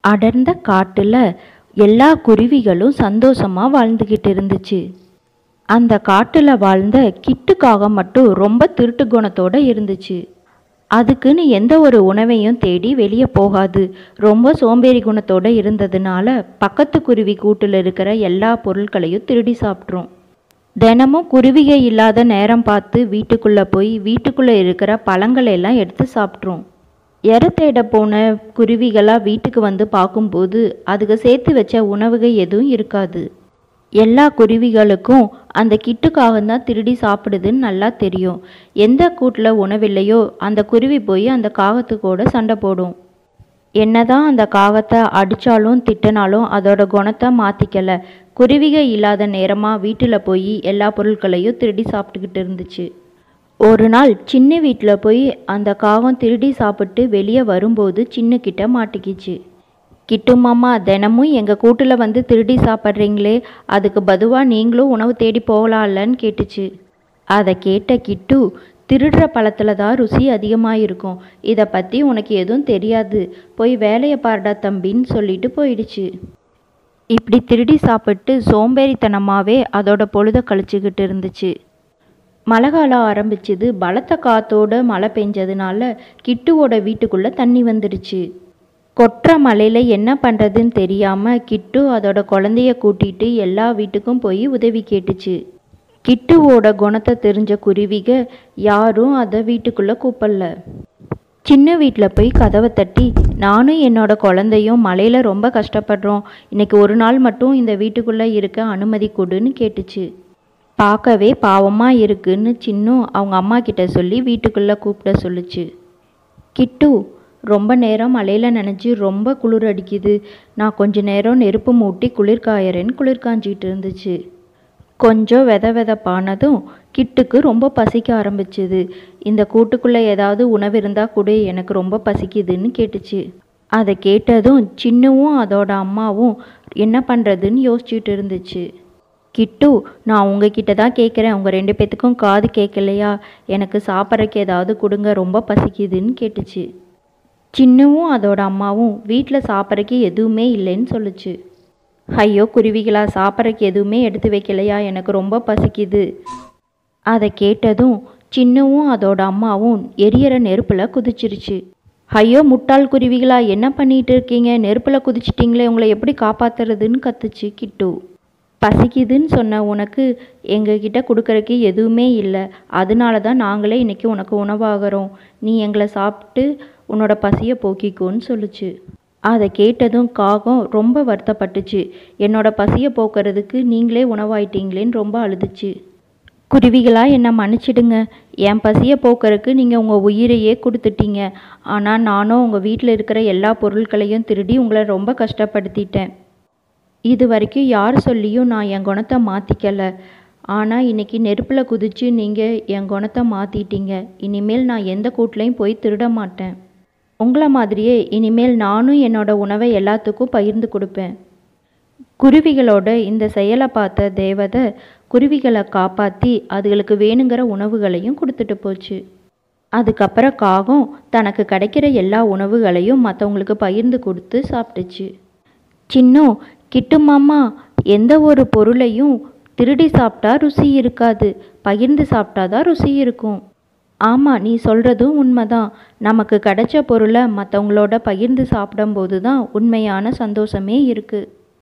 அடர்ந்த காட்டுல எல்லா குருவிகளும் சந்தோஷமா வாழ்ந்துகிட்டு இருந்துச்சு அந்த காட்டுல வாழ்ந்த கிட்டுக்காக மட்டும் ரொம்ப திருட்டு குணத்தோட இருந்துச்சு அதுக்குன்னு எந்த ஒரு உணவையும் தேடி வெளியே போகாது ரொம்ப சோம்பேறி குணத்தோட இருந்ததுனால பக்கத்து குருவி கூட்டில் இருக்கிற எல்லா பொருட்களையும் திருடி சாப்பிட்ரும் தினமும் குருவிகை இல்லாத நேரம் பார்த்து வீட்டுக்குள்ளே போய் வீட்டுக்குள்ளே இருக்கிற பழங்களை எல்லாம் எடுத்து சாப்பிட்ரும் எரை தேட போன குருவிகளாக வீட்டுக்கு வந்து பார்க்கும்போது அதுக்கு சேர்த்து வச்ச உணவுகள் எதுவும் இருக்காது எல்லா குருவிகளுக்கும் அந்த கிட்டுக்காக தான் திருடி சாப்பிடுதுன்னு நல்லா தெரியும் எந்த கூட்டில் உணவில்லையோ அந்த குருவி போய் அந்த காகத்துக்கூட சண்டை போடும் என்னதான் அந்த காகத்தை அடித்தாலும் திட்டினாலும் அதோட குணத்தை மாற்றிக்கல குருவிகள் இல்லாத நேரமாக வீட்டில் போய் எல்லா பொருட்களையும் திருடி சாப்பிட்டுக்கிட்டு இருந்துச்சு ஒரு நாள் சின்ன வீட்டில் போய் அந்த காகம் திருடி சாப்பிட்டு வெளியே வரும்போது சின்ன கிட்ட மாட்டிக்கிச்சு கிட்டு மாமா தினமும் எங்கள் கூட்டில் வந்து திருடி சாப்பிட்றீங்களே அதுக்கு பதுவாக நீங்களும் உணவு தேடி போகலாம்லன்னு கேட்டுச்சு அதை கேட்ட கிட்டு திருடுற பழத்தில் தான் ருசி அதிகமாக இருக்கும் இதை பற்றி உனக்கு எதுவும் தெரியாது போய் வேலையை பாருடா தம்பின்னு சொல்லிட்டு போயிடுச்சு இப்படி திருடி சாப்பிட்டு சோம்பேறித்தனமாகவே அதோட பொழுத கழிச்சுக்கிட்டு இருந்துச்சு மழை காலம் ஆரம்பிச்சது பலத்த காத்தோட மழை பெஞ்சதுனால கிட்டுவோட வீட்டுக்குள்ளே தண்ணி வந்துடுச்சு கொட்டுற மழையில் என்ன பண்ணுறதுன்னு தெரியாமல் கிட்டு அதோட குழந்தைய கூட்டிட்டு எல்லா வீட்டுக்கும் போய் உதவி கேட்டுச்சு கிட்டுவோட குணத்தை தெரிஞ்ச குருவிக யாரும் அதை வீட்டுக்குள்ளே கூப்பிடல சின்ன வீட்டில் போய் கதவை தட்டி நானும் என்னோட குழந்தையும் மழையில் ரொம்ப கஷ்டப்படுறோம் இன்னைக்கு ஒரு நாள் மட்டும் இந்த வீட்டுக்குள்ளே இருக்க அனுமதி கொடுன்னு கேட்டுச்சு பார்க்கவே பாவமாக இருக்குன்னு சின்னும் அவங்க அம்மா கிட்ட சொல்லி வீட்டுக்குள்ளே கூப்பிட சொல்லுச்சு கிட்டு ரொம்ப நேரம் மழையில் நனைஞ்சு ரொம்ப குளிர் அடிக்குது நான் கொஞ்ச நேரம் நெருப்பு மூட்டி குளிர் காயறேன்னு குளிர் காஞ்சிட்டு இருந்துச்சு கொஞ்சம் வித விதப்பானதும் கிட்டுக்கு ரொம்ப பசிக்க ஆரம்பிச்சுது இந்த கூட்டுக்குள்ளே ஏதாவது உணவு இருந்தால் கூட எனக்கு ரொம்ப பசிக்குதுன்னு கேட்டுச்சு அதை கேட்டதும் சின்னவும் அதோட அம்மாவும் என்ன பண்ணுறதுன்னு யோசிச்சுட்டு இருந்துச்சு கிட்டு நான் உங்ககிட்ட தான் கேட்குறேன் உங்கள் ரெண்டு பேத்துக்கும் காது கேட்கலையா எனக்கு சாப்பிட்றக்கு ஏதாவது கொடுங்க ரொம்ப பசிக்குதுன்னு கேட்டுச்சு சின்னவும் அதோட அம்மாவும் வீட்டில் சாப்பிட்றக்கு எதுவுமே இல்லைன்னு சொல்லுச்சு ஐயோ குருவிகளா சாப்பிட்றக்கு எதுவுமே எடுத்து வைக்கலையா எனக்கு ரொம்ப பசிக்குது அதை கேட்டதும் சின்னவும் அதோட அம்மாவும் எரியற நெருப்பில் குதிச்சிருச்சு ஐயோ முட்டாள் குருவிகளா என்ன பண்ணிட்டு இருக்கீங்க நெருப்பில் குதிச்சிட்டிங்களே உங்களை எப்படி காப்பாத்துறதுன்னு கத்துச்சு கிட்டு பசிக்குதுன்னு சொன்ன உனக்கு எங்ககிட்ட கொடுக்கறக்கு எதுவுமே இல்லை அதனால தான் நாங்களே இன்னைக்கு உனக்கு உணவாகிறோம் நீ எங்களை சாப்பிட்டு உன்னோட பசியை போக்கிக்கோன்னு சொல்லுச்சு அதை கேட்டதும் காகம் ரொம்ப வருத்தப்பட்டுச்சு என்னோட பசியை போக்குறதுக்கு நீங்களே உணவாயிட்டீங்களேன்னு ரொம்ப அழுதுச்சு குருவிகளா என்னை மன்னிச்சிடுங்க என் பசியை போக்குறதுக்கு நீங்கள் உங்கள் உயிரையே கொடுத்துட்டீங்க ஆனால் நானும் உங்கள் வீட்டில் இருக்கிற எல்லா பொருட்களையும் திருடி உங்களை ரொம்ப கஷ்டப்படுத்திட்டேன் இது வரைக்கும் யார் சொல்லியும் நான் என் குணத்தை மாற்றிக்கல ஆனால் இன்னைக்கு நெருப்பில் குதிச்சு நீங்கள் என் குணத்தை மாற்றிட்டீங்க இனிமேல் நான் எந்த கூட்லையும் போய் திருட மாட்டேன் உங்களை மாதிரியே இனிமேல் நானும் என்னோட உணவை எல்லாத்துக்கும் பகிர்ந்து கொடுப்பேன் குருவிகளோட இந்த செயலை பார்த்த தேவதை குருவிகளை காப்பாற்றி அதுகளுக்கு வேணுங்கிற உணவுகளையும் கொடுத்துட்டு போச்சு அதுக்கப்புறம் காகம் தனக்கு கிடைக்கிற எல்லா உணவுகளையும் மற்றவங்களுக்கு பகிர்ந்து கொடுத்து சாப்பிட்டுச்சு சின்னம் கிட்டு மாமா எந்த ஒரு பொருளையும் திருடி சாப்பிட்டா ருசி இருக்காது பகிர்ந்து சாப்பிட்டாதான் ருசி இருக்கும் ஆமாம் நீ சொல்கிறதும் உண்மைதான் நமக்கு கிடைச்ச பொருளை மற்றவங்களோட பகிர்ந்து சாப்பிடும்போது தான் உண்மையான சந்தோஷமே இருக்குது